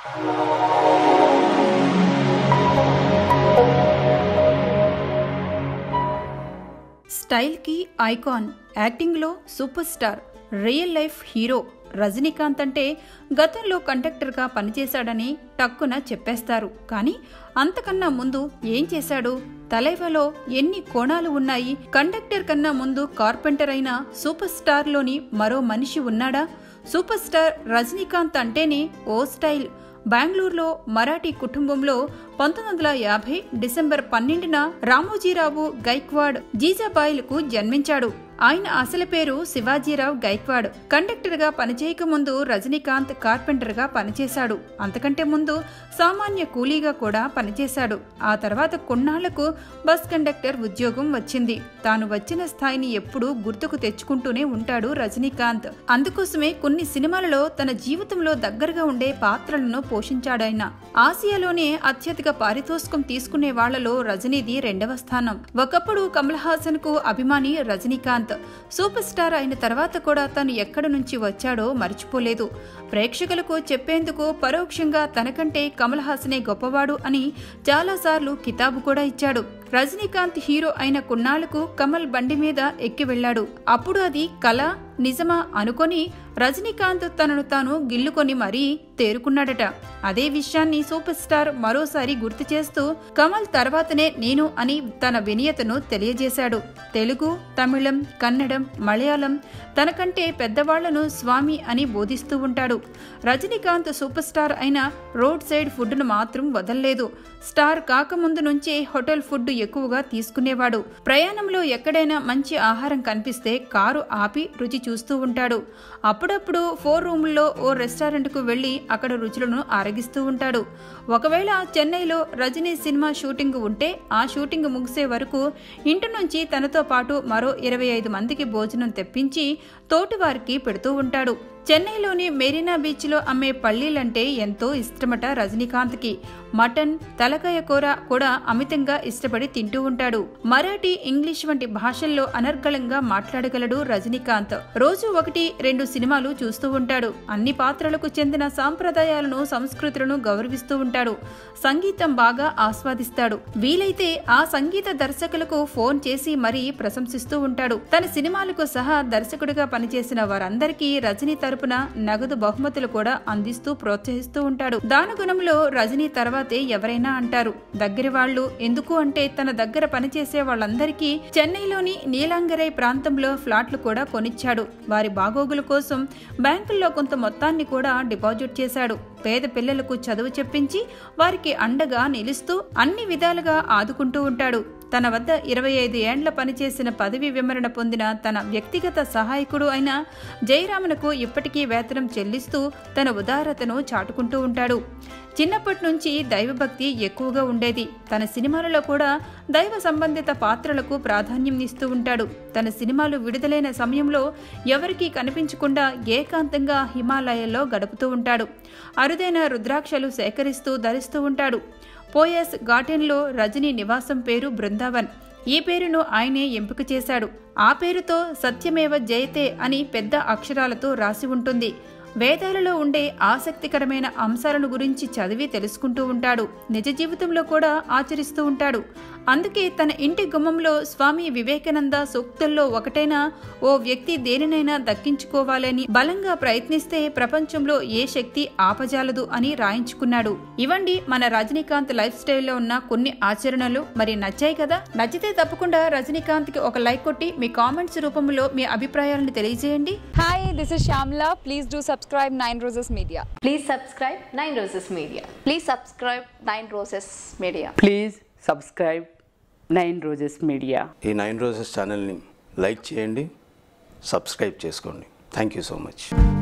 స్టైల్కి icon యాక్టింగ్లో super star real life hero Rajinikanth అంటే గతంలో కండక్టర్గా పనిచేశాడని టక్కున చెప్పేస్తారు కానీ అంతకన్నా ముందు ఏం చేశాడు తలైవలో ఎన్ని కోణాలు ఉన్నాయి కండక్టర్ కన్నా ముందు కార్పెంటర్ అయిన సూపర్ స్టార్లోని మరో మనిషి ఉన్నాడా సూపర్ స్టార్ రజనీకాంత్ అంటేనే ఓ స్టైల్ బెంగళూరులో మరాఠీ కుటుంబంలో పంతొమ్మిది వందల యాభై డిసెంబర్ పన్నెండున రామోజీరావు గైక్వాడ్ జీజాబాయిలకు జన్మించాడు ఆయన అసలు పేరు శివాజీరావు గైక్వాడ్ కండక్టర్ గా పనిచేయక ముందు రజనీకాంత్ కార్పెంటర్ గా పనిచేశాడు అంతకంటే ముందు సామాన్య కూలీగా కూడా పనిచేశాడు ఆ తర్వాత కొన్నాళ్లకు బస్ కండక్టర్ ఉద్యోగం వచ్చింది తాను వచ్చిన స్థాయిని ఎప్పుడూ గుర్తుకు తెచ్చుకుంటూనే ఉంటాడు రజనీకాంత్ అందుకోసమే కొన్ని సినిమాలలో తన జీవితంలో దగ్గరగా ఉండే పాత్రలను పోషించాడాయన ఆసియాలోనే అత్యధిక పారితోషికం తీసుకునే వాళ్లలో రజనీది రెండవ స్థానం ఒకప్పుడు కమల్ హాసన్ కు అభిమాని రజనీకాంత్ సూపర్ స్టార్ అయిన తర్వాత కూడా తను ఎక్కడి నుంచి వచ్చాడో మర్చిపోలేదు ప్రేక్షకులకు చెప్పేందుకు పరోక్షంగా తనకంటే కమల్ హాసనే గొప్పవాడు అని చాలాసార్లు కితాబు కూడా ఇచ్చాడు రజనీకాంత్ హీరో అయిన కొన్నాళ్లకు కమల్ బండి మీద ఎక్కి వెళ్లాడు అప్పుడు అది కళ నిజమా అనుకొని రజనీకాంత్ తనను తాను గిల్లుకొని మరీ తేరుకున్నాడట అదే విషయాన్ని సూపర్ స్టార్ మరోసారి గుర్తు చేస్తూ కమల్ తర్వాతనే నేను అని తన వినియతను తెలియజేశాడు తెలుగు తమిళం కన్నడం మలయాళం తనకంటే పెద్దవాళ్లను స్వామి అని బోధిస్తూ ఉంటాడు రజనీకాంత్ సూపర్ స్టార్ అయిన రోడ్ సైడ్ ఫుడ్ను మాత్రం వదల్లేదు స్టార్ కాకముందు నుంచే హోటల్ ఫుడ్ ఎక్కువగా తీసుకునేవాడు ప్రయాణంలో ఎక్కడైనా మంచి ఆహారం కనిపిస్తే కారు ఆపి రుచి చూస్తూ ఉంటాడు అప్పుడప్పుడు ఫోర్ రూముల్లో ఓ రెస్టారెంట్కు వెళ్లి అక్కడ రుచులను ఆరగిస్తూ ఉంటాడు ఒకవేళ చెన్నైలో రజనీ సినిమా షూటింగ్ ఉంటే ఆ షూటింగ్ ముగిసే వరకు ఇంటి నుంచి తనతో పాటు మరో ఇరవై ఐదు మందికి భోజనం తెప్పించి తోటివారికి పెడుతూ ఉంటాడు చెన్నైలోని మెరీనా బీచ్లో అమ్మే పల్లీలంటే ఎంతో ఇష్టమట రజనీకాంత్కి మటన్ తలకాయ కూర కూడా అమితంగా ఇష్టపడి తింటూ ఉంటాడు మరాఠీ ఇంగ్లీష్ వంటి భాషల్లో అనర్గళంగా మాట్లాడగలడు రజనీకాంత్ రోజు ఒకటి రెండు సినిమాలు చూస్తూ ఉంటాడు అన్ని పాత్రలకు చెందిన సాంప్రదాయాలను సంస్కృతులను గౌరవిస్తూ ఉంటాడు సంగీతం బాగా ఆస్వాదిస్తాడు వీలైతే ఆ సంగీత దర్శకులకు ఫోన్ చేసి మరీ ప్రశంసిస్తూ ఉంటాడు తన సినిమాలకు సహా దర్శకుడిగా పనిచేసిన వారందరికీ రజనీ తరపున నగదు బహుమతులు కూడా అందిస్తూ ప్రోత్సహిస్తూ ఉంటాడు దానగుణంలో రజనీ తర్వాతే ఎవరైనా అంటారు దగ్గర వాళ్ళు ఎందుకు అంటే తన దగ్గర పనిచేసే వాళ్ళందరికీ చెన్నైలోని నీలాంగరై ప్రాంతంలో ఫ్లాట్లు కూడా కొనిచ్చాడు వారి బాగోగుల కోసం బ్యాంకుల్లో కొంత మొత్తాన్ని కూడా డిపాజిట్ చేశాడు పేద పిల్లలకు చదువు చెప్పించి వారికి అండగా నిలుస్తూ అన్ని విధాలుగా ఆదుకుంటూ ఉంటాడు తన వద్ద ఇరవై ఐదు ఏండ్ల పనిచేసిన పదవి విమరణ పొందిన తన వ్యక్తిగత సహాయకుడు అయిన జయరామన్కు ఇప్పటికీ వేతనం చెల్లిస్తూ తన ఉదారతను చాటుకుంటూ ఉంటాడు చిన్నప్పటి నుంచి దైవభక్తి ఎక్కువగా ఉండేది తన సినిమాలలో కూడా దైవ సంబంధిత పాత్రలకు ప్రాధాన్యం ఇస్తూ ఉంటాడు తన సినిమాలు విడుదలైన సమయంలో ఎవరికీ కనిపించకుండా ఏకాంతంగా హిమాలయాల్లో గడుపుతూ ఉంటాడు అరుదైన రుద్రాక్షలు సేకరిస్తూ ధరిస్తూ ఉంటాడు పోయస్ గార్డెన్లో రజనీ నివాసం పేరు బృందావన్ ఈ పేరును ఆయనే ఎంపిక చేశాడు ఆ పేరుతో సత్యమేవ జయతే అని పెద్ద అక్షరాలతో రాసి ఉంటుంది వేదాలలో ఉండే ఆసక్తికరమైన అంశాలను గురించి చదివి తెలుసుకుంటూ ఉంటాడు నిజ జీవితంలో కూడా ఆచరిస్తూ ఉంటాడు అందుకే తన ఇంటి గుమ్మంలో స్వామి వివేకానంద సూక్తుల్లో ఒకటైన ఓ వ్యక్తి దేనినైనా దక్కించుకోవాలని బలంగా ప్రయత్నిస్తే ప్రపంచంలో ఏ శక్తి ఆపజాలదు అని రాయించుకున్నాడు ఇవండి మన రజనీకాంత్ లైఫ్ స్టైల్లో ఉన్న కొన్ని ఆచరణలు మరి నచ్చాయి కదా నచ్చితే తప్పకుండా రజనీకాంత్ కి ఒక లైక్ కొట్టి మీ కామెంట్స్ రూపంలో మీ అభిప్రాయాలను తెలియజేయండి Hi, this is Shamla. Please do subscribe Nine Roses Media. Please subscribe Nine Roses Media. Please subscribe Nine Roses Media. Please subscribe Nine Roses Media ఈ నైన్ రోజెస్ ఛానల్ని లైక్ చేయండి సబ్స్క్రైబ్ చేసుకోండి thank you so much